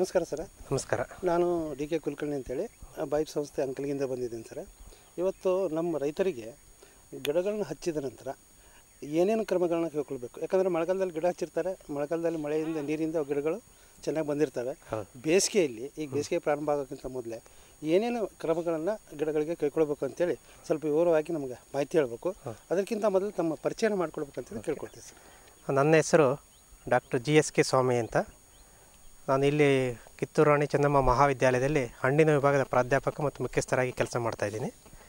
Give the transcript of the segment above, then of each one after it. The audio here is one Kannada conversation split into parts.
ನಮಸ್ಕಾರ ಸರ್ ನಮಸ್ಕಾರ ನಾನು ಡಿ ಕೆ ಕುಲಕರ್ಣಿ ಅಂತೇಳಿ ಬೈಪ್ ಸಂಸ್ಥೆ ಅಂಕಲ್ಗಿಂದ ಬಂದಿದ್ದೀನಿ ಸರ್ ಇವತ್ತು ನಮ್ಮ ರೈತರಿಗೆ ಗಿಡಗಳನ್ನ ಹಚ್ಚಿದ ನಂತರ ಏನೇನು ಕ್ರಮಗಳನ್ನ ಕೈಗೊಳ್ಬೇಕು ಯಾಕಂದರೆ ಮಳೆಗಾಲದಲ್ಲಿ ಗಿಡ ಹಚ್ಚಿರ್ತಾರೆ ಮಳೆಗಾಲದಲ್ಲಿ ಮಳೆಯಿಂದ ನೀರಿಂದ ಅವು ಗಿಡಗಳು ಚೆನ್ನಾಗಿ ಬಂದಿರ್ತವೆ ಬೇಸಿಗೆಯಲ್ಲಿ ಈಗ ಬೇಸಿಗೆ ಪ್ರಾರಂಭ ಆಗೋಕ್ಕಿಂತ ಮೊದಲೇ ಏನೇನು ಕ್ರಮಗಳನ್ನು ಗಿಡಗಳಿಗೆ ಕೈಗೊಳ್ಬೇಕು ಅಂತೇಳಿ ಸ್ವಲ್ಪ ವಿವರವಾಗಿ ನಮಗೆ ಮಾಹಿತಿ ಹೇಳಬೇಕು ಅದಕ್ಕಿಂತ ಮೊದಲು ತಮ್ಮ ಪರಿಚಯನ ಮಾಡ್ಕೊಳ್ಬೇಕಂತೇಳಿ ಕೇಳ್ಕೊಳ್ತೀವಿ ಸರ್ ನನ್ನ ಹೆಸರು doctor G S K Swamy ಅಂತ ನಾನು ಇಲ್ಲಿ ಕಿತ್ತೂರು ರಾಣಿ ಚೆನ್ನಮ್ಮ ಮಹಾವಿದ್ಯಾಲಯದಲ್ಲಿ ಹಣ್ಣಿನ ವಿಭಾಗದ ಪ್ರಾಧ್ಯಾಪಕ ಮತ್ತು ಮುಖ್ಯಸ್ಥರಾಗಿ ಕೆಲಸ ಮಾಡ್ತಾಯಿದ್ದೀನಿ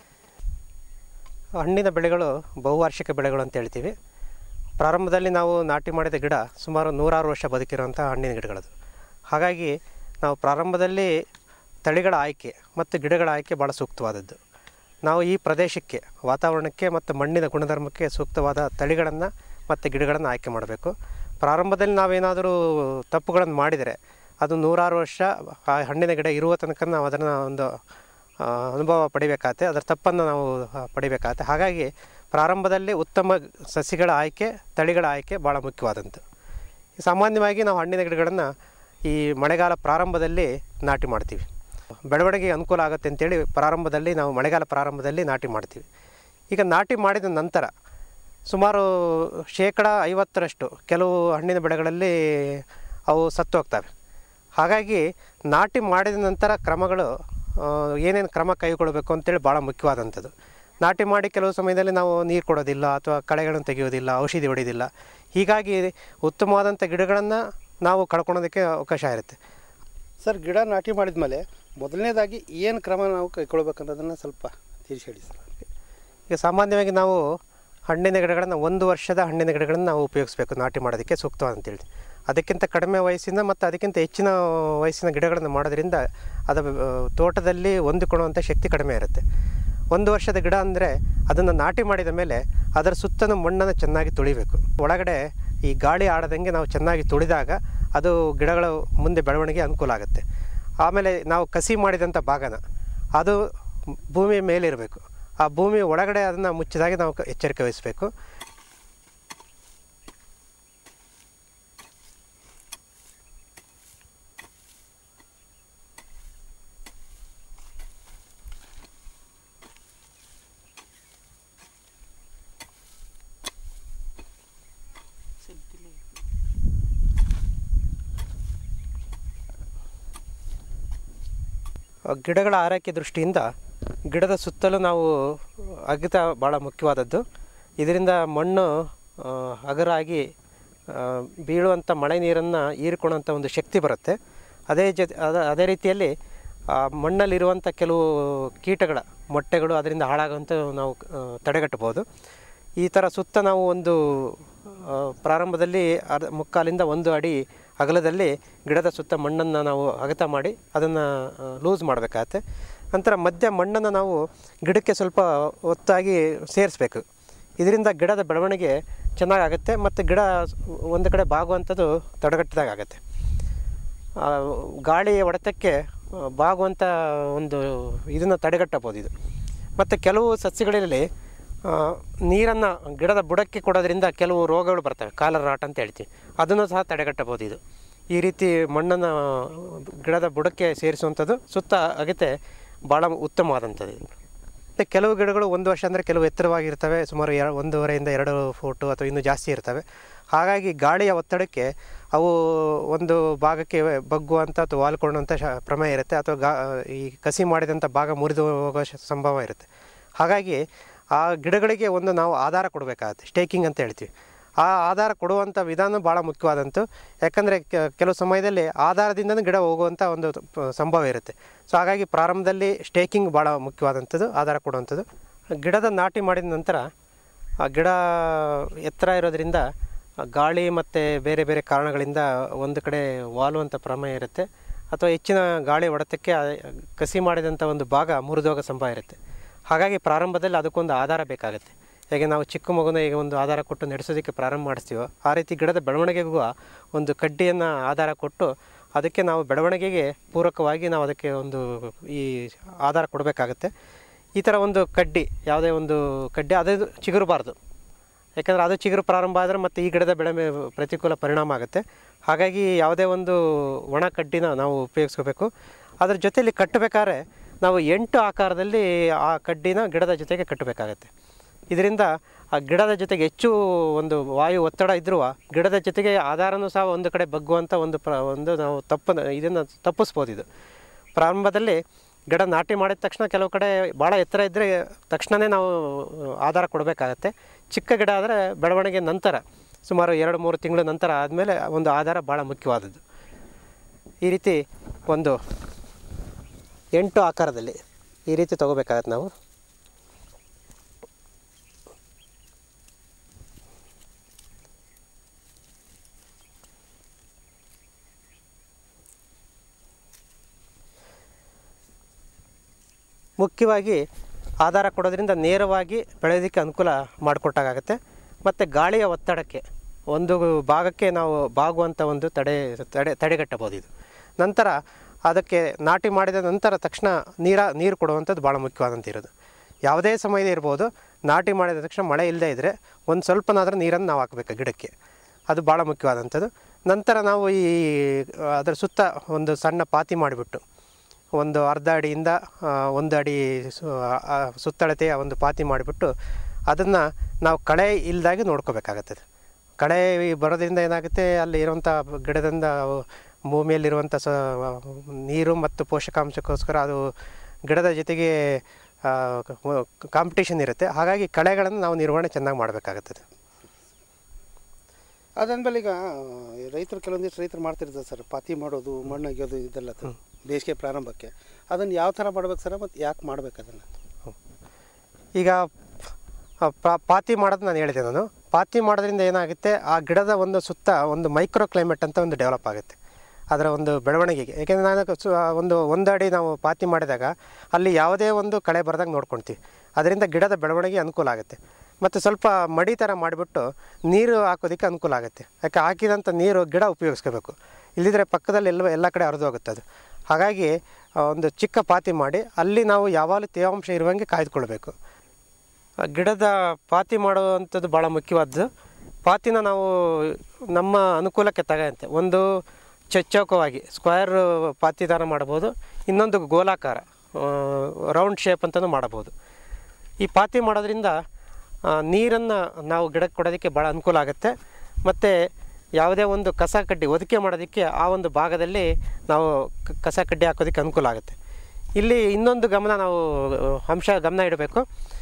ಹಣ್ಣಿನ ಬೆಳೆಗಳು ಬಹುವಾರ್ಷಿಕ ಬೆಳೆಗಳು ಅಂತ ಹೇಳ್ತೀವಿ ಪ್ರಾರಂಭದಲ್ಲಿ ನಾವು ನಾಟಿ ಮಾಡಿದ ಗಿಡ ಸುಮಾರು ನೂರಾರು ವರ್ಷ ಬದುಕಿರುವಂಥ ಹಣ್ಣಿನ ಗಿಡಗಳದು ಹಾಗಾಗಿ ನಾವು ಪ್ರಾರಂಭದಲ್ಲಿ ತಳಿಗಳ ಆಯ್ಕೆ ಮತ್ತು ಗಿಡಗಳ ಆಯ್ಕೆ ಭಾಳ ಸೂಕ್ತವಾದದ್ದು ನಾವು ಈ ಪ್ರದೇಶಕ್ಕೆ ವಾತಾವರಣಕ್ಕೆ ಮತ್ತು ಮಣ್ಣಿನ ಗುಣಧರ್ಮಕ್ಕೆ ಸೂಕ್ತವಾದ ತಳಿಗಳನ್ನು ಮತ್ತು ಗಿಡಗಳನ್ನು ಆಯ್ಕೆ ಮಾಡಬೇಕು ಪ್ರಾರಂಭದಲ್ಲಿ ನಾವೇನಾದರೂ ತಪ್ಪುಗಳನ್ನು ಮಾಡಿದರೆ ಅದು ನೂರಾರು ವರ್ಷ ಆ ಹಣ್ಣಿನ ಗಿಡ ಇರುವ ತನಕ ನಾವು ಅದನ್ನು ಒಂದು ಆ, ಅನುಭವ ಪಡಿಬೇಕಾಗತ್ತೆ ಅದರ ತಪ್ಪನ್ನು ನಾವು ಆ, ಪಡಿಬೇಕಾಗತ್ತೆ ಹಾಗಾಗಿ ಪ್ರಾರಂಭದಲ್ಲಿ ಉತ್ತಮ ಸಸಿಗಳ ಆಯ್ಕೆ ತಳಿಗಳ ಆಯ್ಕೆ ಭಾಳ ಮುಖ್ಯವಾದಂತು ಸಾಮಾನ್ಯವಾಗಿ ನಾವು ಹಣ್ಣಿನ ಗಿಡಗಳನ್ನು ಈ ಮಳೆಗಾಲ ಪ್ರಾರಂಭದಲ್ಲಿ ನಾಟಿ ಮಾಡ್ತೀವಿ ಬೆಳವಣಿಗೆಗೆ ಅನುಕೂಲ ಆಗುತ್ತೆ ಅಂತೇಳಿ ಪ್ರಾರಂಭದಲ್ಲಿ ನಾವು ಮಳೆಗಾಲ ಪ್ರಾರಂಭದಲ್ಲಿ ನಾಟಿ ಮಾಡ್ತೀವಿ ಈಗ ನಾಟಿ ಮಾಡಿದ ನಂತರ ಸುಮಾರು ಶೇಕಡ ಐವತ್ತರಷ್ಟು ಕೆಲವು ಹಣ್ಣಿನ ಬೆಳೆಗಳಲ್ಲಿ ಅವು ಸತ್ತು ಹೋಗ್ತವೆ ಹಾಗಾಗಿ ನಾಟಿ ಮಾಡಿದ ನಂತರ ಕ್ರಮಗಳು ಆ, ಏನೇನು ಕ್ರಮ ಕೈಗೊಳ್ಳಬೇಕು ಅಂತೇಳಿ ಭಾಳ ಮುಖ್ಯವಾದಂಥದ್ದು ನಾಟಿ ಮಾಡಿ ಕೆಲವು ಸಮಯದಲ್ಲಿ ನಾವು ನೀರು ಕೊಡೋದಿಲ್ಲ ಅಥವಾ ಕಳೆಗಳನ್ನು ತೆಗೆಯೋದಿಲ್ಲ ಔಷಧಿ ಹೊಡೆಯೋದಿಲ್ಲ ಹೀಗಾಗಿ ಉತ್ತಮವಾದಂಥ ಗಿಡಗಳನ್ನು ನಾವು ಕಳ್ಕೊಳೋದಕ್ಕೆ ಅವಕಾಶ ಇರುತ್ತೆ ಸರ್ ಗಿಡ ನಾಟಿ ಮಾಡಿದ ಮೇಲೆ ಮೊದಲನೇದಾಗಿ ಏನು ಕ್ರಮ ನಾವು ಕೈಗೊಳ್ಬೇಕನ್ನೋದನ್ನು ಸ್ವಲ್ಪ ತಿಳಿಸಿ ಹೇಳಿ ಸರ್ ಈಗ ಸಾಮಾನ್ಯವಾಗಿ ನಾವು ಹಣ್ಣಿನ ಗಿಡಗಳನ್ನು ಒಂದು ವರ್ಷದ ಹಣ್ಣಿನ ಗಿಡಗಳನ್ನು ನಾವು ಉಪಯೋಗಿಸಬೇಕು ನಾಟಿ ಮಾಡೋದಕ್ಕೆ ಸೂಕ್ತ ಅಂತೇಳಿ ಅದಕ್ಕಿಂತ ಕಡಿಮೆ ವಯಸ್ಸಿನ ಮತ್ತು ಅದಕ್ಕಿಂತ ಹೆಚ್ಚಿನ ವಯಸ್ಸಿನ ಗಿಡಗಳನ್ನು ಮಾಡೋದ್ರಿಂದ ಅದು ಆ, ತೋಟದಲ್ಲಿ ಹೊಂದಿಕೊಳ್ಳುವಂಥ ಶಕ್ತಿ ಕಡಿಮೆ ಇರುತ್ತೆ ಒಂದು ವರ್ಷದ ಗಿಡ ಅಂದರೆ ಅದನ್ನು ನಾಟಿ ಮಾಡಿದ ಮೇಲೆ ಅದರ ಸುತ್ತಲೂ ಮಣ್ಣನ್ನು ಚೆನ್ನಾಗಿ ತುಳಿಬೇಕು ಒಳಗಡೆ ಈ ಗಾಳಿ ಆಡದಂಗೆ ನಾವು ಚೆನ್ನಾಗಿ ತುಳಿದಾಗ ಅದು ಗಿಡಗಳ ಮುಂದೆ ಬೆಳವಣಿಗೆ ಅನುಕೂಲ ಆಗುತ್ತೆ ಆಮೇಲೆ ನಾವು ಕಸಿ ಮಾಡಿದಂಥ ಭಾಗನ ಅದು ಭೂಮಿಯ ಮೇಲಿರಬೇಕು ಆ ಭೂಮಿ ಒಳಗಡೆ ಅದನ್ನು ಮುಚ್ಚಿದಾಗೆ ನಾವು ಕ- ಎಚ್ಚರಿಕೆ ವಹಿಸಬೇಕು ಆ ಗಿಡಗಳ ಆರೈಕೆ ದೃಷ್ಟಿಯಿಂದ ಗಿಡದ ಸುತ್ತಲೂ ನಾವು ಅಗಿತ ಭಾಳ ಮುಖ್ಯವಾದದ್ದು ಇದರಿಂದ ಮಣ್ಣು ಆ, ಹಗರಾಗಿ ಆ, ಬೀಳುವಂಥ ಮಳೆ ನೀರನ್ನು ಹೀರಿಕೊಳ್ಳುವಂಥ ಒಂದು ಶಕ್ತಿ ಬರುತ್ತೆ ಅದೇ ಜೊತೆ ಅದ ಅದೇ ರೀತಿಯಲ್ಲಿ ಆ ಮಣ್ಣಲ್ಲಿರುವಂಥ ಕೆಲವು ಕೀಟಗಳ ಮೊಟ್ಟೆಗಳು ಅದರಿಂದ ಹಾಳಾಗುವಂಥ ನಾವು ಆ, ತಡೆಗಟ್ಟಬೋದು ಈ ಥರ ಸುತ್ತ ನಾವು ಒಂದು ಆ, ಪ್ರಾರಂಭದಲ್ಲಿ ಅರ್ಧ ಮುಕ್ಕಾಲಿಂದ ಒಂದು ಅಡಿ ಅಗಲದಲ್ಲಿ ಗಿಡದ ಸುತ್ತ ಮಣ್ಣನ್ನು ನಾವು ಅಗತ ಮಾಡಿ ಅದನ್ನು ಲೂಸ್ ಮಾಡಬೇಕಾಗತ್ತೆ ನಂತರ ಮಧ್ಯ ಮಣ್ಣನ್ನು ನಾವು ಗಿಡಕ್ಕೆ ಸ್ವಲ್ಪ ಒತ್ತಾಗಿ ಸೇರಿಸ್ಬೇಕು ಇದರಿಂದ ಗಿಡದ ಬೆಳವಣಿಗೆ ಚೆನ್ನಾಗಾಗುತ್ತೆ ಮತ್ತು ಗಿಡ ಒಂದು ಕಡೆ ಬಾಗುವಂಥದ್ದು ತಡೆಗಟ್ಟಿದಾಗ ಆಗುತ್ತೆ ಆ, ಗಾಳಿಯ ಹೊಡೆತಕ್ಕೆ ಆ, ಬಾಗುವಂಥ ಒಂದು ಇದನ್ನು ತಡೆಗಟ್ಟಬೋದು ಇದು ಮತ್ತು ಕೆಲವು ಸಸ್ಯಗಳಲ್ಲಿ ನೀರನ್ನು ಗಿಡದ ಬುಡಕ್ಕೆ ಕೊಡೋದ್ರಿಂದ ಕೆಲವು ರೋಗಗಳು ಬರ್ತವೆ ಕಾಲರ್ ರಾಟ್ ಅಂತ ಹೇಳ್ತೀವಿ ಅದನ್ನು ಸಹ ತಡೆಗಟ್ಟಬೋದು ಇದು ಈ ರೀತಿ ಮಣ್ಣನ್ನು ಗಿಡದ ಬುಡಕ್ಕೆ ಸೇರಿಸುವಂಥದ್ದು ಸುತ್ತ ಅಗತೆ ಭಾಳ ಉತ್ತಮವಾದಂಥದ್ದು ಇದು ಮತ್ತು ಕೆಲವು ಗಿಡಗಳು ಒಂದು ವರ್ಷ ಅಂದರೆ ಕೆಲವು ಎತ್ತರವಾಗಿರ್ತವೆ ಸುಮಾರು ಎರ ಒಂದೂವರೆಯಿಂದ ಎರಡು ಫೂಟು ಅಥವಾ ಇನ್ನೂ ಜಾಸ್ತಿ ಇರ್ತವೆ ಹಾಗಾಗಿ ಗಾಳಿಯ ಒತ್ತಡಕ್ಕೆ ಅವು ಒಂದು ಭಾಗಕ್ಕೆ ಬಗ್ಗುವಂಥ ಅಥವಾ ವಾಲ್ಕೊಳ್ಳುವಂಥ ಶ ಪ್ರಮೇಯ ಇರುತ್ತೆ ಅಥವಾ ಗಾ ಈ ಕಸಿ ಮಾಡಿದಂಥ ಭಾಗ ಮುರಿದು ಹೋಗೋ ಶ- ಸಂಭವ ಇರುತ್ತೆ ಹಾಗಾಗಿ ಆ ಗಿಡಗಳಿಗೆ ಒಂದು ನಾವು ಆಧಾರ ಕೊಡಬೇಕಾಗತ್ತೆ ಸ್ಟೇಕಿಂಗ್ ಅಂತ ಹೇಳ್ತೀವಿ ಆ ಆಧಾರ ಕೊಡುವಂಥ ವಿಧಾನ ಭಾಳ ಮುಖ್ಯವಾದಂತು ಯಾಕಂದರೆ ಕೆಲವು ಸಮಯದಲ್ಲಿ ಆಧಾರದಿಂದನೂ ಗಿಡ ಹೋಗುವಂಥ ಒಂದು ಪ- ಸಂಭವ ಇರುತ್ತೆ ಸೊ ಹಾಗಾಗಿ ಪ್ರಾರಂಭದಲ್ಲಿ ಸ್ಟೇಕಿಂಗ್ ಭಾಳ ಮುಖ್ಯವಾದಂಥದ್ದು ಆಧಾರ ಕೊಡುವಂಥದ್ದು ಗಿಡದ ನಾಟಿ ಮಾಡಿದ ನಂತರ ಆ ಗಿಡ ಎತ್ತರ ಇರೋದ್ರಿಂದ ಆ ಗಾಳಿ ಮತ್ತು ಬೇರೆ ಬೇರೆ ಕಾರಣಗಳಿಂದ ಒಂದು ಕಡೆ ವಾಲುವಂಥ ಪ್ರಮೇಯ ಇರುತ್ತೆ ಅಥವಾ ಹೆಚ್ಚಿನ ಗಾಳಿ ಹೊಡೆತಕ್ಕೆ ಆ ಕಸಿ ಮಾಡಿದಂಥ ಒಂದು ಭಾಗ ಮುರಿದೋಗೋ ಸಂಭವ ಇರುತ್ತೆ ಹಾಗಾಗಿ ಪ್ರಾರಂಭದಲ್ಲಿ ಅದಕ್ಕೊಂದು ಆಧಾರ ಬೇಕಾಗುತ್ತೆ ಹೇಗೆ ನಾವು ಚಿಕ್ಕ ಮಗುನ ಈಗ ಒಂದು ಆಧಾರ ಕೊಟ್ಟು ನಡೆಸೋದಕ್ಕೆ ಪ್ರಾರಂಭ ಮಾಡಿಸ್ತೀವೋ ಆ ರೀತಿ ಗಿಡದ ಬೆಳವಣಿಗೆಗೂ ಒಂದು ಕಡ್ಡಿಯನ್ನು ಆಧಾರ ಕೊಟ್ಟು ಅದಕ್ಕೆ ನಾವು ಬೆಳವಣಿಗೆಗೆ ಪೂರಕವಾಗಿ ನಾವು ಅದಕ್ಕೆ ಒಂದು ಈ ಆಧಾರ ಕೊಡಬೇಕಾಗತ್ತೆ ಈ ಥರ ಒಂದು ಕಡ್ಡಿ ಯಾವುದೇ ಒಂದು ಕಡ್ಡಿ ಅದೇ ಚಿಗುರಬಾರ್ದು ಯಾಕಂದರೆ ಅದು ಚಿಗುರು ಪ್ರಾರಂಭ ಆದರೆ ಮತ್ತು ಈ ಗಿಡದ ಬೆಳೆ ಮೇಲೆ ಪ್ರತಿಕೂಲ ಪರಿಣಾಮ ಆಗುತ್ತೆ ಹಾಗಾಗಿ ಯಾವುದೇ ಒಂದು ಒಣ ಕಡ್ಡಿನ ನಾವು ಉಪಯೋಗಿಸ್ಕೋಬೇಕು ಅದ್ರ ಜೊತೆಯಲ್ಲಿ ಕಟ್ಟಬೇಕಾದ್ರೆ ನಾವು ಎಂಟು ಆಕಾರದಲ್ಲಿ ಆ ಕಡ್ಡಿನ ಗಿಡದ ಜೊತೆಗೆ ಕಟ್ಟಬೇಕಾಗತ್ತೆ ಇದರಿಂದ ಆ ಗಿಡದ ಜೊತೆಗೆ ಹೆಚ್ಚು ಒಂದು ವಾಯು ಒತ್ತಡ ಇದ್ರೂ ಗಿಡದ ಜೊತೆಗೆ ಆಧಾರನೂ ಸಹ ಒಂದು ಕಡೆ ಬಗ್ಗುವಂಥ ಒಂದು ಪ್ರ ಒಂದು ನಾವು ತಪ್ಪು ಇದನ್ನು ತಪ್ಪಿಸ್ಬೋದು ಇದು ಪ್ರಾರಂಭದಲ್ಲಿ ಗಿಡ ನಾಟಿ ಮಾಡಿದ ತಕ್ಷಣ ಕೆಲವು ಕಡೆ ಭಾಳ ಎತ್ತರ ಇದ್ದರೆ ತಕ್ಷಣವೇ ನಾವು ಆಧಾರ ಕೊಡಬೇಕಾಗತ್ತೆ ಚಿಕ್ಕ ಗಿಡ ಆದರೆ ಬೆಳವಣಿಗೆ ನಂತರ ಸುಮಾರು ಎರಡು ಮೂರು ತಿಂಗಳ ನಂತರ ಆದಮೇಲೆ ಒಂದು ಆಧಾರ ಭಾಳ ಮುಖ್ಯವಾದದ್ದು ಈ ರೀತಿ ಒಂದು ಎಂಟು ಆಕಾರದಲ್ಲಿ ಈ ರೀತಿ ತೊಗೋಬೇಕಾಗತ್ತೆ ನಾವು ಮುಖ್ಯವಾಗಿ ಆಧಾರ ಕೊಡೋದ್ರಿಂದ ನೇರವಾಗಿ ಬೆಳೆಯೋದಕ್ಕೆ ಅನುಕೂಲ ಮಾಡಿಕೊಟ್ಟಾಗತ್ತೆ ಮತ್ತು ಗಾಳಿಯ ಒತ್ತಡಕ್ಕೆ ಒಂದು ಭಾಗಕ್ಕೆ ನಾವು ಬಾಗುವಂಥ ಒಂದು ತಡೆ ತಡೆ ತಡೆಗಟ್ಟಬೋದು ಇದು ನಂತರ ಅದಕ್ಕೆ ನಾಟಿ ಮಾಡಿದ ನಂತರ ತಕ್ಷಣ ನೀರ ನೀರು ಕೊಡುವಂಥದ್ದು ಭಾಳ ಮುಖ್ಯವಾದಂಥ ಇರೋದು ಯಾವುದೇ ಸಮಯದ ಇರ್ಬೋದು ನಾಟಿ ಮಾಡಿದ ತಕ್ಷಣ ಮಳೆ ಇಲ್ಲದೇ ಇದ್ದರೆ ಒಂದು ಸ್ವಲ್ಪನಾದರೂ ನೀರನ್ನು ನಾವು ಹಾಕಬೇಕು ಗಿಡಕ್ಕೆ ಅದು ಭಾಳ ಮುಖ್ಯವಾದಂಥದ್ದು ನಂತರ ನಾವು ಈ ಅದರ ಸುತ್ತ ಒಂದು ಸಣ್ಣ ಪಾತಿ ಮಾಡಿಬಿಟ್ಟು ಒಂದು ಅರ್ಧ ಅಡಿಯಿಂದ ಆ, ಒಂದು ಅಡಿ ಸು ಆ, ಸುತ್ತಳತೆಯ ಒಂದು ಪಾತಿ ಮಾಡಿಬಿಟ್ಟು ಅದನ್ನು ನಾವು ಕಳೆ ಇಲ್ದಾಗೆ ನೋಡ್ಕೋಬೇಕಾಗತ್ತದೆ ಕಳೆ ಬರೋದ್ರಿಂದ ಏನಾಗುತ್ತೆ ಅಲ್ಲಿ ಇರುವಂಥ ಗಿಡದಿಂದ ಭೂಮಿಯಲ್ಲಿರುವಂಥ ಸ ನೀರು ಮತ್ತು ಪೋಷಕಾಂಶಕ್ಕೋಸ್ಕರ ಅದು ಗಿಡದ ಜೊತೆಗೆ ಕಾಂಪಿಟೇಷನ್ ಇರುತ್ತೆ ಹಾಗಾಗಿ ಕಳೆಗಳನ್ನು ನಾವು ನಿರ್ವಹಣೆ ಚೆನ್ನಾಗಿ ಮಾಡಬೇಕಾಗುತ್ತದೆ ಅದಾದ್ಮೇಲೆ ಈಗ ರೈತರು ಕೆಲವೊಂದಿಷ್ಟು ರೈತರು ಮಾಡ್ತಿರ್ತಾರೆ ಸರ್ ಪಾತಿ ಮಾಡೋದು ಮಣ್ಣು ಅಗಿಯೋದು ಇದೆಲ್ಲ ತ- ಬೇಸಿಗೆ ಪ್ರಾರಂಭಕ್ಕೆ ಅದನ್ನು ಯಾವ ಥರ ಮಾಡ್ಬೇಕು ಸರ್ ಮತ್ತು ಯಾಕೆ ಮಾಡ್ಬೇಕು ಅದನ್ನು ಈಗ ಆ, ಪಾ- ಪಾತಿ ಮಾಡೋದು ನಾನು ಹೇಳಿದೆ ನಾನು ಪಾತಿ ಮಾಡೋದ್ರಿಂದ ಏನಾಗುತ್ತೆ ಆ ಗಿಡದ ಒಂದು ಸುತ್ತ ಒಂದು ಮೈಕ್ರೋ ಕ್ಲೈಮೇಟ್ ಅಂತ ಒಂದು ಡೆವಲಪ್ ಆಗುತ್ತೆ ಅದರ ಒಂದು ಬೆಳವಣಿಗೆಗೆ ಏಕೆಂದರೆ ನಾನು ಸು- ಆ ಒಂದು ಒಂದು ಅಡಿ ನಾವು ಪಾತಿ ಮಾಡಿದಾಗ ಅಲ್ಲಿ ಯಾವುದೇ ಒಂದು ಕಳೆ ಬರದಾಗ ನೋಡ್ಕೊಳ್ತೀವಿ ಅದರಿಂದ ಗಿಡದ ಬೆಳವಣಿಗೆ ಅನುಕೂಲ ಆಗುತ್ತೆ ಮತ್ತು ಸ್ವಲ್ಪ ಮಡಿ ಥರ ಮಾಡಿಬಿಟ್ಟು ನೀರು ಹಾಕೋದಕ್ಕೆ ಅನುಕೂಲ ಆಗುತ್ತೆ ಯಾಕೆ ಹಾಕಿದಂಥ ನೀರು ಗಿಡ ಉಪಯೋಗಿಸ್ಕೋಬೇಕು ಇಲ್ಲಿದ್ರೆ ಪಕ್ಕದಲ್ಲಿ ಎಲ್ಲ ಎಲ್ಲ ಕಡೆ ಹರಿದು ಹೋಗುತ್ತೆ ಅದು ಹಾಗಾಗಿ ಆ, ಒಂದು ಚಿಕ್ಕ ಪಾತಿ ಮಾಡಿ ಅಲ್ಲಿ ನಾವು ಯಾವಾಗಲೂ ತೇವಾಂಶ ಇರುವಂಗೆ ಕಾಯ್ದುಕೊಳ್ಬೇಕು ಆ ಗಿಡದ ಪಾತಿ ಮಾಡುವಂಥದ್ದು ಭಾಳ ಮುಖ್ಯವಾದ್ದು ಪಾತಿನ ನಾವು ನಮ್ಮ ಅನುಕೂಲಕ್ಕೆ ತಗಂತೆ ಒಂದು ಚಚ್ಚೌಕವಾಗಿ ಸ್ಕ್ವೇರ್ ಪಾತಿ ಥರ ಮಾಡ್ಬೋದು ಇನ್ನೊಂದು ಗೋಲಾಕಾರ ರೌಂಡ್ ಶೇಪ್ ಅಂತಲೂ ಮಾಡಬಹುದು ಈ ಪಾತಿ ಮಾಡೋದ್ರಿಂದ ನೀರನ್ನು ನಾವು ಗಿಡಕ್ಕೆ ಕೊಡೋದಕ್ಕೆ ಭಾಳ ಅನುಕೂಲ ಆಗುತ್ತೆ ಮತ್ತು ಯಾವುದೇ ಒಂದು ಕಸ ಕಡ್ಡಿ ಒದಿಕೆ ಮಾಡೋದಕ್ಕೆ ಆ ಒಂದು ಭಾಗದಲ್ಲಿ ನಾವು ಕ- ಕಸ ಕಡ್ಡಿ ಹಾಕೋದಕ್ಕೆ ಅನುಕೂಲ ಆಗುತ್ತೆ ಇಲ್ಲಿ ಇನ್ನೊಂದು ಗಮನ ನಾವು ಆ, ಅಂಶ ಗಮನ ಇಡಬೇಕು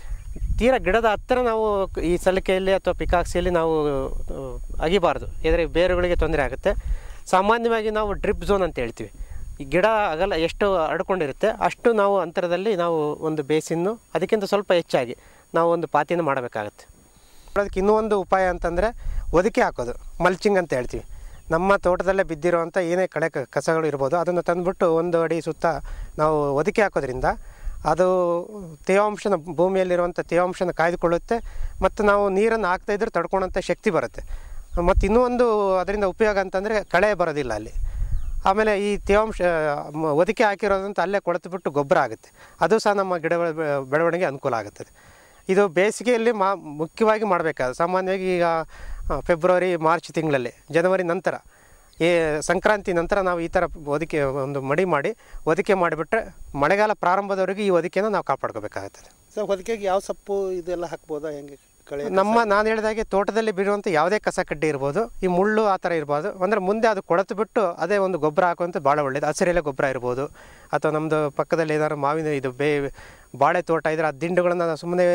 ತೀರಾ ಗಿಡದ ಹತ್ತಿರ ನಾವು ಈ ಸಲಿಕೆಯಲ್ಲಿ ಅಥವಾ ಪಿಕಾಕ್ಸಿಯಲ್ಲಿ ನಾವು ಆ, ಅಗಿಬಾರ್ದು ಏದರೆ ಬೇರುಗಳಿಗೆ ತೊಂದರೆ ಆಗುತ್ತೆ ಸಾಮಾನ್ಯವಾಗಿ ನಾವು ಡ್ರಿಪ್ ಝೋನ್ ಅಂತ ಹೇಳ್ತೀವಿ ಈ ಗಿಡ ಅಗಲ ಎಷ್ಟು ಹರಡ್ಕೊಂಡಿರುತ್ತೆ ಅಷ್ಟು ನಾವು ಅಂತರದಲ್ಲಿ ನಾವು ಒಂದು ಬೇಸಿನ್ನು ಅದಕ್ಕಿಂತ ಸ್ವಲ್ಪ ಹೆಚ್ಚಾಗಿ ನಾವು ಒಂದು ಪಾತಿನ ಮಾಡಬೇಕಾಗತ್ತೆ ಅದಕ್ಕೆ ಇನ್ನೂ ಒಂದು ಉಪಾಯ ಅಂತಂದರೆ ಒದಿಕೆ ಹಾಕೋದು ಮಲ್ಚಿಂಗ್ ಅಂತ ಹೇಳ್ತೀವಿ ನಮ್ಮ ತೋಟದಲ್ಲೇ ಬಿದ್ದಿರುವಂಥ ಏನೇ ಕಳೆ ಕ- ಕಸಗಳು ಇರ್ಬೋದು ಅದನ್ನು ತಂದುಬಿಟ್ಟು ಒಂದು ಅಡಿ ಸುತ್ತ ನಾವು ಒದಿಕೆ ಹಾಕೋದ್ರಿಂದ ಅದು ತೇವಾಂಶನ ಭೂಮಿಯಲ್ಲಿರುವಂಥ ತೇವಾಂಶನ ಕಾಯ್ದುಕೊಳ್ಳುತ್ತೆ ಮತ್ತು ನಾವು ನೀರನ್ನು ಹಾಕ್ತಾ ಇದ್ರೆ ತಡ್ಕೊಳ್ಳೋಂಥ ಶಕ್ತಿ ಬರುತ್ತೆ ಮತ್ತು ಇನ್ನೂ ಒಂದು ಅದರಿಂದ ಉಪಯೋಗ ಅಂತಂದರೆ ಕಳೆ ಬರೋದಿಲ್ಲ ಅಲ್ಲಿ ಆಮೇಲೆ ಈ ತೇವಾಂಶ ಮ- ಒದಿಕೆ ಹಾಕಿರೋದಂತ ಅಲ್ಲೇ ಕೊಳೆತುಬಿಟ್ಟು ಗೊಬ್ಬರ ಆಗುತ್ತೆ ಅದು ಸಹ ನಮ್ಮ ಗಿಡ ಬೆಳ- ಬೆಳವಣಿಗೆ ಅನುಕೂಲ ಆಗುತ್ತದೆ ಇದು ಬೇಸಿಗೆಯಲ್ಲಿ ಮಾ ಮುಖ್ಯವಾಗಿ ಮಾಡಬೇಕಾದ ಸಾಮಾನ್ಯವಾಗಿ ಈಗ ಆ, ಫೆಬ್ರವರಿ ಮಾರ್ಚ್ ತಿಂಗಳಲ್ಲಿ ಜನವರಿ ನಂತರ ಈ ಸಂಕ್ರಾಂತಿ ನಂತರ ನಾವು ಈ ಥರ ಒದಿಕೆ ಒಂದು ಮಡಿ ಮಾಡಿ ಒದಿಕೆ ಮಾಡಿಬಿಟ್ರೆ ಮಳೆಗಾಲ ಪ್ರಾರಂಭದವರೆಗೆ ಈ ಒದಿಕೆನ ನಾವು ಕಾಪಾಡ್ಕೋಬೇಕಾಗುತ್ತದೆ ಸರ್ ಹೊದಿಕೆಗೆ ಯಾವ ಸೊಪ್ಪು ಇದೆಲ್ಲ ಹಾಕ್ಬೋದಾ ಹೆಂಗೆ ಕಳೆ ನಮ್ಮ ನಾನು ಹೇಳಿದಾಗೆ ತೋಟದಲ್ಲಿ ಬಿಡುವಂಥ ಯಾವುದೇ ಕಸ ಕಡ್ಡಿ ಇರ್ಬೋದು ಈ ಮುಳ್ಳು ಆ ಥರ ಇರ್ಬೋದು ಅಂದರೆ ಮುಂದೆ ಅದು ಕೊಳೆತು ಬಿಟ್ಟು ಅದೇ ಒಂದು ಗೊಬ್ಬರ ಹಾಕುವಂಥ ಭಾಳ ಒಳ್ಳೇದು ಹಸಿರೆಲೆ ಗೊಬ್ಬರ ಇರ್ಬೋದು ಅಥವಾ ನಮ್ಮದು ಪಕ್ಕದಲ್ಲಿ ಏನಾದ್ರು ಮಾವಿನ ಇದು ಬೇ ಬಾಳೆ ತೋಟ ಇದ್ರೆ ಆ ದಿಂಡುಗಳನ್ನು ಸುಮ್ಮನೆ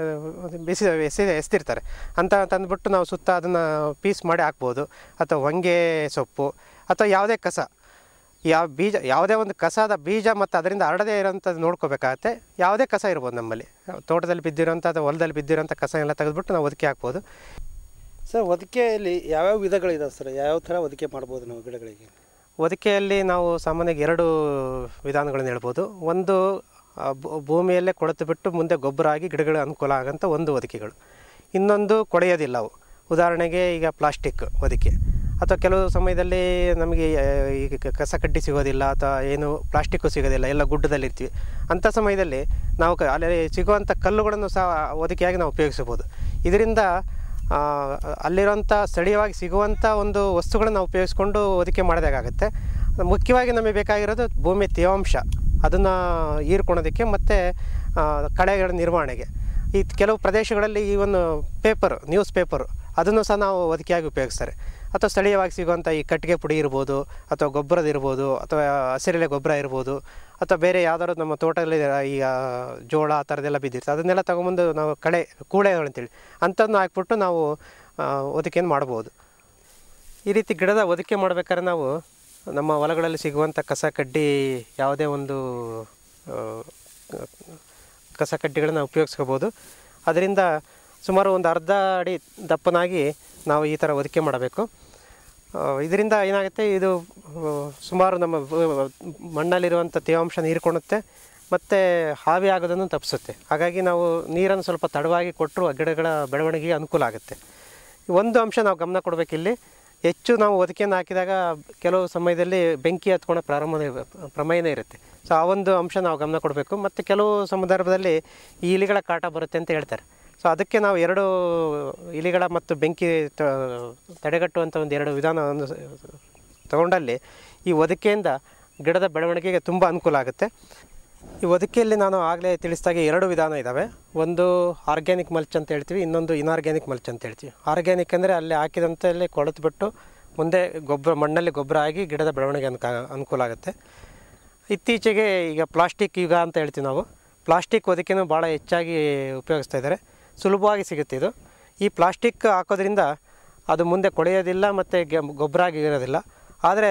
ಬಿಸಿ ಎಸೆ ಎಸ್ತಿರ್ತಾರೆ ಅಂತ ತಂದುಬಿಟ್ಟು ನಾವು ಸುತ್ತ ಅದನ್ನು ಪೀಸ್ ಮಾಡಿ ಹಾಕ್ಬೋದು ಅಥವಾ ಹೊಂಗೆ ಸೊಪ್ಪು ಅಥವಾ ಯಾವುದೇ ಕಸ ಯಾವ ಬೀಜ ಯಾವುದೇ ಒಂದು ಕಸದ ಬೀಜ ಮತ್ತು ಅದರಿಂದ ಹರಡದೇ ಇರೋಂಥದ್ದು ನೋಡ್ಕೋಬೇಕಾಗತ್ತೆ ಯಾವುದೇ ಕಸ ಇರ್ಬೋದು ನಮ್ಮಲ್ಲಿ ತೋಟದಲ್ಲಿ ಬಿದ್ದಿರೋಂಥ ಅಥವಾ ಹೊಲದಲ್ಲಿ ಬಿದ್ದಿರೋಂಥ ಕಸ ಎಲ್ಲ ತೆಗೆದುಬಿಟ್ಟು ನಾವು ಒದಕೆ ಹಾಕ್ಬೋದು ಸರ್ ಹೊದಿಕೆಯಲ್ಲಿ ಯಾವ್ಯಾವ ವಿಧಗಳಿದಾವೆ ಸರ್ ಯಾವ್ಯಾವ ಥರ ಹೊದಿಕೆ ಮಾಡ್ಬೋದು ನಾವು ಗಿಡಗಳಿಗೆ ಒದಕೆಯಲ್ಲಿ ನಾವು ಸಾಮಾನ್ಯವಾಗಿ ಎರಡು ವಿಧಾನಗಳನ್ನು ಹೇಳ್ಬೋದು ಒಂದು ಆ, ಭೂ- ಭೂಮಿಯಲ್ಲೇ ಕೊಳೆತು ಬಿಟ್ಟು ಮುಂದೆ ಗೊಬ್ಬರ ಆಗಿ ಗಿಡಗಳಿಗೆ ಅನುಕೂಲ ಆಗೋಂಥ ಒಂದು ಒದಕೆಗಳು ಇನ್ನೊಂದು ಕೊಳೆಯೋದಿಲ್ಲ ಅವು ಉದಾಹರಣೆಗೆ ಈಗ ಪ್ಲಾಸ್ಟಿಕ್ ಒದಕೆ ಅಥವಾ ಕೆಲವು ಸಮಯದಲ್ಲಿ ನಮಗೆ ಆ, ಈಗ ಕ- ಕಸ ಕಡ್ಡಿ ಸಿಗೋದಿಲ್ಲ ಅಥವಾ ಏನು ಪ್ಲಾಸ್ಟಿಕ್ಕು ಸಿಗೋದಿಲ್ಲ ಎಲ್ಲ ಗುಡ್ಡದಲ್ಲಿ ಇರ್ತೀವಿ ಅಂಥ ಸಮಯದಲ್ಲಿ ನಾವು ಕ- ಅಲ್ಲಿ ಸಿಗುವಂಥ ಕಲ್ಲುಗಳನ್ನು ಸಹ ಒದಕೆಯಾಗಿ ನಾವು ಉಪಯೋಗಿಸ್ಬೋದು ಇದರಿಂದ ಆ, ಅಲ್ಲಿರೋಂಥ ಸ್ಥಳೀಯವಾಗಿ ಸಿಗುವಂಥ ಒಂದು ವಸ್ತುಗಳನ್ನ ಉಪಯೋಗಿಸ್ಕೊಂಡು ಹೊದಿಕೆ ಮಾಡಿದಾಗುತ್ತೆ ಮುಖ್ಯವಾಗಿ ನಮಗೆ ಬೇಕಾಗಿರೋದು ಭೂಮಿ ತೇವಾಂಶ ಅದನ್ನು ಹೀರ್ಕೊಳೋದಕ್ಕೆ ಮತ್ತು ಕಳೆಗಳ ನಿರ್ವಹಣೆಗೆ ಈ ಕೆಲವು ಪ್ರದೇಶಗಳಲ್ಲಿ ಈ ಒಂದು ಪೇಪರ್ ನ್ಯೂಸ್ ಪೇಪರು ಅದನ್ನು ಸಹ ನಾವು ಹೊದಿಕೆಯಾಗಿ ಉಪಯೋಗಿಸ್ತಾರೆ ಅಥವಾ ಸ್ಥಳೀಯವಾಗಿ ಸಿಗುವಂಥ ಈ ಕಟ್ಟಿಗೆ ಪುಡಿ ಇರ್ಬೋದು ಅಥವಾ ಗೊಬ್ಬರದ ಇರ್ಬೋದು ಅಥವಾ ಹಸಿರೆಲೆ ಗೊಬ್ಬರ ಇರ್ಬೋದು ಅಥವಾ ಬೇರೆ ಯಾವ್ದಾದ್ರು ನಮ್ಮ ತೋಟದಲ್ಲಿ ಈಗ ಜೋಳ ಆ ಥರದ್ದೆಲ್ಲ ಬಿದ್ದಿರ್ತದೆ ಅದನ್ನೆಲ್ಲ ತೊಗೊಂಬಂದು ನಾವು ಕಳೆ ಕೂಳೆಗಳು ಅಂತೇಳಿ ಅಂಥದ್ದನ್ನ ಹಾಕ್ಬಿಟ್ಟು ನಾವು ಆ, ಹೊದಿಕೆಯನ್ನು ಮಾಡ್ಬೋದು ಈ ರೀತಿ ಗಿಡದ ಹೊದಿಕೆ ಮಾಡ್ಬೇಕಾದ್ರೆ ನಾವು ನಮ್ಮ ಹೊಲಗಳಲ್ಲಿ ಸಿಗುವಂಥ ಕಸ ಕಡ್ಡಿ ಯಾವುದೇ ಒಂದು ಆ, ಕಸ ಕಡ್ಡಿಗಳನ್ನ ಉಪಯೋಗಿಸ್ಕೋಬೋದು ಅದರಿಂದ ಸುಮಾರು ಒಂದು ಅರ್ಧ ಅಡಿ ದಪ್ಪನಾಗಿ ನಾವು ಈ ಥರ ಹೊದಿಕೆ ಮಾಡಬೇಕು ಆ, ಇದರಿಂದ ಏನಾಗುತ್ತೆ ಇದು ಆ, ಸುಮಾರು ನಮ್ಮ ಬ- ಮಣ್ಣಲ್ಲಿರುವಂಥ ತೇವಾಂಶ ಹೀರ್ಕೊಳ್ಳುತ್ತೆ ಮತ್ತು ಹಾವಿ ಆಗೋದನ್ನು ತಪ್ಪಿಸುತ್ತೆ ಹಾಗಾಗಿ ನಾವು ನೀರನ್ನು ಸ್ವಲ್ಪ ತಡವಾಗಿ ಕೊಟ್ಟರು ಗಿಡಗಳ ಬೆಳವಣಿಗೆಗೆ ಅನುಕೂಲ ಆಗುತ್ತೆ ಒಂದು ಅಂಶ ನಾವು ಗಮನ ಕೊಡಬೇಕಿಲ್ಲಿ ಹೆಚ್ಚು ನಾವು ಹೊದಿಕೆಯನ್ನು ಹಾಕಿದಾಗ ಕೆಲವು ಸಮಯದಲ್ಲಿ ಬೆಂಕಿ ಹತ್ಕೊಳ್ಳೋ ಪ್ರಾರಂಭ ಪ್ರಮೇಯನೇ ಇರುತ್ತೆ ಸೊ ಆ ಒಂದು ಅಂಶ ನಾವು ಗಮನ ಕೊಡಬೇಕು ಮತ್ತು ಕೆಲವು ಸಂದರ್ಭದಲ್ಲಿ ಈ ಇಲಿಗಳ ಕಾಟ ಬರುತ್ತೆ ಅಂತ ಹೇಳ್ತಾರೆ ಸೊ ಅದಕ್ಕೆ ನಾವು ಎರಡು ಇಲಿಗಳ ಮತ್ತು ಬೆಂಕಿ ತ- ತಡೆಗಟ್ಟುವಂಥ ಒಂದು ಎರಡು ವಿಧಾನವನ್ನು ತಗೊಂಡಲ್ಲಿ ಈ ಹೊದಿಕೆಯಿಂದ ಗಿಡದ ಬೆಳವಣಿಗೆಗೆ ತುಂಬ ಅನುಕೂಲ ಆಗುತ್ತೆ ಈ ಹೊದಿಕೆಯಲ್ಲಿ ನಾನು ಆಗಲೇ ತಿಳಿಸಿದಾಗೆ ಎರಡು ವಿಧಾನ ಇದ್ದಾವೆ ಒಂದು ಆರ್ಗ್ಯಾನಿಕ್ ಮಲ್ಚ್ ಅಂತ ಹೇಳ್ತೀವಿ ಇನ್ನೊಂದು ಇನ್ಆರ್ಗ್ಯಾನಿಕ್ ಮಲ್ಚ್ ಅಂತ ಹೇಳ್ತೀವಿ ಆರ್ಗ್ಯಾನಿಕ್ ಅಂದರೆ ಅಲ್ಲಿ ಹಾಕಿದಂತಲ್ಲೇ ಕೊಳೆತುಬಿಟ್ಟು ಮುಂದೆ ಗೊಬ್ಬರ ಮಣ್ಣಲ್ಲಿ ಗೊಬ್ಬರ ಆಗಿ ಗಿಡದ ಬೆಳವಣಿಗೆ ಅನ್ಕ ಅನುಕೂಲ ಆಗುತ್ತೆ ಇತ್ತೀಚೆಗೆ ಈಗ ಪ್ಲಾಸ್ಟಿಕ್ ಯುಗ ಅಂತ ಹೇಳ್ತೀವಿ ನಾವು ಪ್ಲಾಸ್ಟಿಕ್ ಹೊದಿಕೆನೂ ಭಾಳ ಹೆಚ್ಚಾಗಿ ಉಪಯೋಗಿಸ್ತಾ ಇದ್ದಾರೆ ಸುಲಭವಾಗಿ ಸಿಗುತ್ತೆ ಇದು ಈ ಪ್ಲಾಸ್ಟಿಕ್ ಹಾಕೋದ್ರಿಂದ ಅದು ಮುಂದೆ ಕೊಳೆಯೋದಿಲ್ಲ ಮತ್ತು ಗೊಬ್ಬರ ಆಗಿ ಇರೋದಿಲ್ಲ ಆದರೆ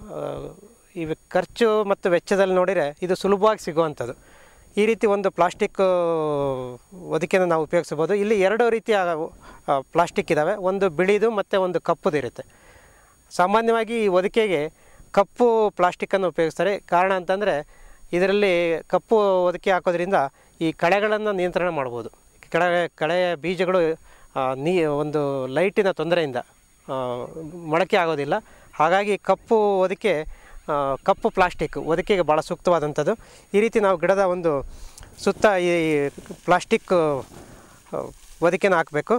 ಈ ಖರ್ಚು ಮತ್ತು ವೆಚ್ಚದಲ್ಲಿ ನೋಡಿದರೆ ಇದು ಸುಲಭವಾಗಿ ಸಿಗುವಂಥದ್ದು ಈ ರೀತಿ ಒಂದು ಪ್ಲಾಸ್ಟಿಕ್ ಹೊದಿಕೆನ ನಾವು ಉಪಯೋಗಿಸ್ಬೋದು ಇಲ್ಲಿ ಎರಡು ರೀತಿಯ ಆ, ಪ್ಲಾಸ್ಟಿಕ್ ಇದ್ದಾವೆ ಒಂದು ಬಿಳಿದು ಮತ್ತು ಒಂದು ಕಪ್ಪುದು ಇರುತ್ತೆ ಸಾಮಾನ್ಯವಾಗಿ ಈ ಹೊದಿಕೆಗೆ ಕಪ್ಪು ಪ್ಲಾಸ್ಟಿಕ್ಕನ್ನು ಉಪಯೋಗಿಸ್ತಾರೆ ಕಾರಣ ಅಂತಂದರೆ ಇದರಲ್ಲಿ ಕಪ್ಪು ಹೊದಿಕೆ ಹಾಕೋದ್ರಿಂದ ಈ ಕಳೆಗಳನ್ನು ನಿಯಂತ್ರಣ ಮಾಡ್ಬೋದು ಕಳೆ ಕಳೆಯ ಬೀಜಗಳು ಆ, ನೀ ಒಂದು ಲೈಟಿನ ತೊಂದರೆಯಿಂದ ಆ, ಮೊಳಕೆ ಆಗೋದಿಲ್ಲ ಹಾಗಾಗಿ ಕಪ್ಪು ಹೊದಿಕೆ ಆ, ಕಪ್ಪು ಪ್ಲಾಸ್ಟಿಕ್ ಹೊದಿಕೆಗೆ ಭಾಳ ಸೂಕ್ತವಾದಂಥದ್ದು ಈ ರೀತಿ ನಾವು ಗಿಡದ ಒಂದು ಸುತ್ತ ಈ ಪ್ಲಾಸ್ಟಿಕ್ ಆ, ಹೊದಿಕೆನ ಹಾಕಬೇಕು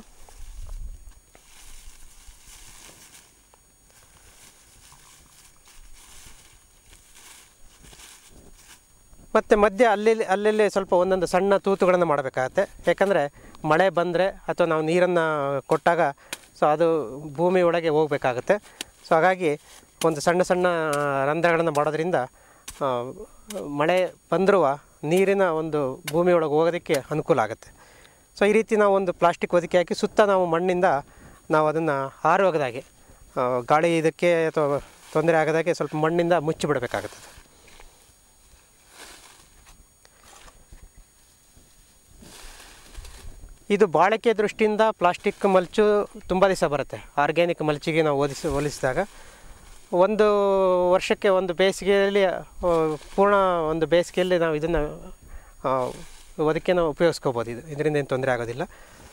ಮತ್ತು ಮಧ್ಯೆ ಅಲ್ಲಿ ಅಲ್ಲಲ್ಲಿ ಸ್ವಲ್ಪ ಒಂದೊಂದು ಸಣ್ಣ ತೂತುಗಳನ್ನು ಮಾಡಬೇಕಾಗತ್ತೆ ಯಾಕಂದರೆ ಮಳೆ ಬಂದರೆ ಅಥವಾ ನಾವು ನೀರನ್ನು ಕೊಟ್ಟಾಗ ಸೊ ಅದು ಭೂಮಿ ಒಳಗೆ ಹೋಗಬೇಕಾಗತ್ತೆ ಸೊ ಹಾಗಾಗಿ ಒಂದು ಸಣ್ಣ ಸಣ್ಣ ರಂಧ್ರಗಳನ್ನು ಮಾಡೋದ್ರಿಂದ ಆ, ಮಳೆ ಬಂದರೂ ನೀರಿನ ಒಂದು ಭೂಮಿ ಒಳಗೆ ಹೋಗೋದಕ್ಕೆ ಅನುಕೂಲ ಆಗುತ್ತೆ ಸೊ ಈ ರೀತಿ ನಾವು ಒಂದು ಪ್ಲಾಸ್ಟಿಕ್ ಹೊದಿಕೆ ಹಾಕಿ ಸುತ್ತ ನಾವು ಮಣ್ಣಿಂದ ನಾವು ಅದನ್ನು ಹಾರು ಹೋಗದಾಗೆ ಆ, ಗಾಳಿ ಇದಕ್ಕೆ ಅಥವಾ ತೊಂದರೆ ಆಗದಾಗೆ ಸ್ವಲ್ಪ ಮಣ್ಣಿಂದ ಮುಚ್ಚಿಬಿಡಬೇಕಾಗುತ್ತದೆ ಇದು ಬಾಳಿಕೆ ದೃಷ್ಟಿಯಿಂದ ಪ್ಲಾಸ್ಟಿಕ್ ಮಲ್ಚು ತುಂಬ ದಿವಸ ಬರುತ್ತೆ ಆರ್ಗ್ಯಾನಿಕ್ ಮಲ್ಚಿಗೆ ನಾವು ಹೋಲಿಸಿ ಹೋಲಿಸಿದಾಗ ಒಂದು ವರ್ಷಕ್ಕೆ ಒಂದು ಬೇಸಿಗೆಯಲ್ಲಿ ಆ, ಪೂರ್ಣ ಒಂದು ಬೇಸಿಗೆಯಲ್ಲಿ ನಾವು ಇದನ್ನು ಅದಕ್ಕೆ ನಾವು ಉಪಯೋಗಿಸ್ಕೋಬೋದು ಇದು ಇದರಿಂದ ಏನು ತೊಂದರೆ ಆಗೋದಿಲ್ಲ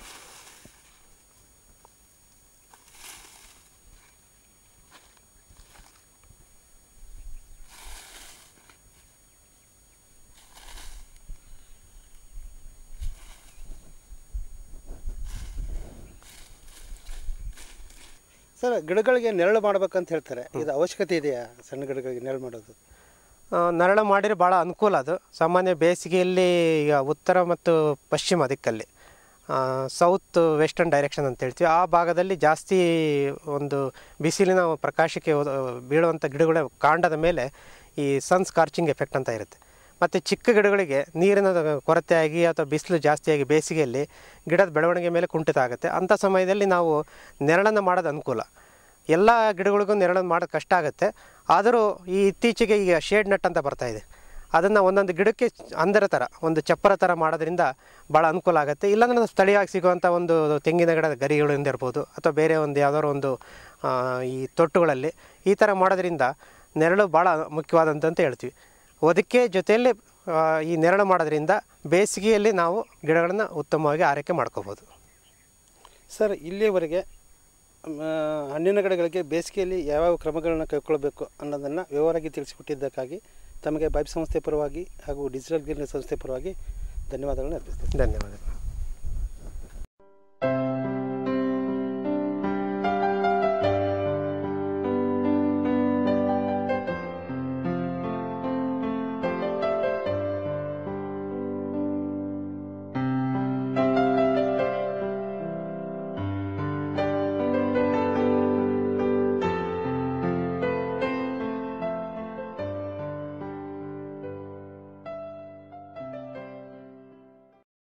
ಸರ್ ಗಿಡಗಳಿಗೆ ನೆರಳು ಮಾಡ್ಬೇಕಂತ ಹೇಳ್ತಾರೆ ಇದು ಅವಶ್ಯಕತೆ ಇದೆಯಾ ಸಣ್ಣ ಗಿಡಗಳಿಗೆ ನೆರಳು ಮಾಡೋದು ಆ, ನರಳು ಮಾಡಿದ್ರೆ ಭಾಳ ಅನುಕೂಲ ಅದು ಸಾಮಾನ್ಯ ಬೇಸಿಗೆಯಲ್ಲಿ ಈಗ ಉತ್ತರ ಮತ್ತು ಪಶ್ಚಿಮ ದಿಕ್ಕಲ್ಲಿ ಸೌತ್ ವೆಸ್ಟರ್ನ್ ಡೈರೆಕ್ಷನ್ ಅಂತ ಹೇಳ್ತೀವಿ ಆ ಭಾಗದಲ್ಲಿ ಜಾಸ್ತಿ ಒಂದು ಬಿಸಿಲಿನ ಪ್ರಕಾಶಕ್ಕೆ ಒದ- ಬೀಳುವಂಥ ಗಿಡಗಳ ಕಾಂಡದ ಮೇಲೆ ಈ ಸನ್ ಸ್ಕಾರ್ಚಿಂಗ್ ಎಫೆಕ್ಟ್ ಅಂತ ಇರುತ್ತೆ ಮತ್ತು ಚಿಕ್ಕ ಗಿಡಗಳಿಗೆ ನೀರಿನ ಕೊರತೆ ಆಗಿ ಅಥವಾ ಬಿಸಿಲು ಜಾಸ್ತಿಯಾಗಿ ಬೇಸಿಗೆಯಲ್ಲಿ ಗಿಡದ ಬೆಳವಣಿಗೆ ಮೇಲೆ ಕುಂಠಿತ ಆಗುತ್ತೆ ಅಂಥ ಸಮಯದಲ್ಲಿ ನಾವು ನೆರಳನ್ನು ಮಾಡೋದು ಅನುಕೂಲ ಎಲ್ಲ ಗಿಡಗಳಿಗೂ ನೆರಳನ್ನು ಮಾಡೋದು ಕಷ್ಟ ಆಗುತ್ತೆ ಆದರೂ ಈ ಇತ್ತೀಚೆಗೆ ಈಗ ಶೇಡ್ ನಟ್ ಅಂತ ಬರ್ತಾ ಇದೆ ಅದನ್ನು ಒಂದೊಂದು ಗಿಡಕ್ಕೆ ಅಂದರ ಥರ ಒಂದು ಚಪ್ಪರ ಥರ ಮಾಡೋದ್ರಿಂದ ಭಾಳ ಅನುಕೂಲ ಆಗುತ್ತೆ ಇಲ್ಲಾಂದ್ರೆ ಸ್ಥಳೀಯವಾಗಿ ಸಿಗುವಂಥ ಒಂದು ತೆಂಗಿನ ಗಿಡದ ಗರಿಗಳಿಂದ ಇರ್ಬೋದು ಅಥವಾ ಬೇರೆ ಒಂದು ಯಾವುದಾದ್ರು ಒಂದು ಆ, ಈ ತೊಟ್ಟುಗಳಲ್ಲಿ ಈ ಥರ ಮಾಡೋದ್ರಿಂದ ನೆರಳು ಭಾಳ ಮುಖ್ಯವಾದಂತ ಹೇಳ್ತೀವಿ ಅದಕ್ಕೆ ಜೊತೆಯಲ್ಲಿ ಆ, ಈ ನೆರಳು ಮಾಡೋದ್ರಿಂದ ಬೇಸಿಗೆಯಲ್ಲಿ ನಾವು ಗಿಡಗಳನ್ನು ಉತ್ತಮವಾಗಿ ಆರೈಕೆ ಮಾಡ್ಕೋಬೋದು ಸರ್ ಇಲ್ಲಿಯವರೆಗೆ ಮ, ಹಣ್ಣಿನ ಗಿಡಗಳಿಗೆ ಬೇಸಿಗೆಯಲ್ಲಿ ಯಾವ್ಯಾವ ಕ್ರಮಗಳನ್ನ ಕೈಗೊಳ್ಳಬೇಕು ಅನ್ನೋದನ್ನು ವಿವರವಾಗಿ ತಿಳಿಸಿಕೊಟ್ಟಿದ್ದಕ್ಕಾಗಿ ತಮಗೆ ಬೈಪ್ ಸಂಸ್ಥೆ ಪರವಾಗಿ ಹಾಗೂ ಡಿಜಿಟಲ್ ಗಿರ್ನಿ ಸಂಸ್ಥೆ ಪರವಾಗಿ ಧನ್ಯವಾದಗಳನ್ನು ಅರ್ಪಿಸ್ತೇನೆ ಧನ್ಯವಾದಗಳು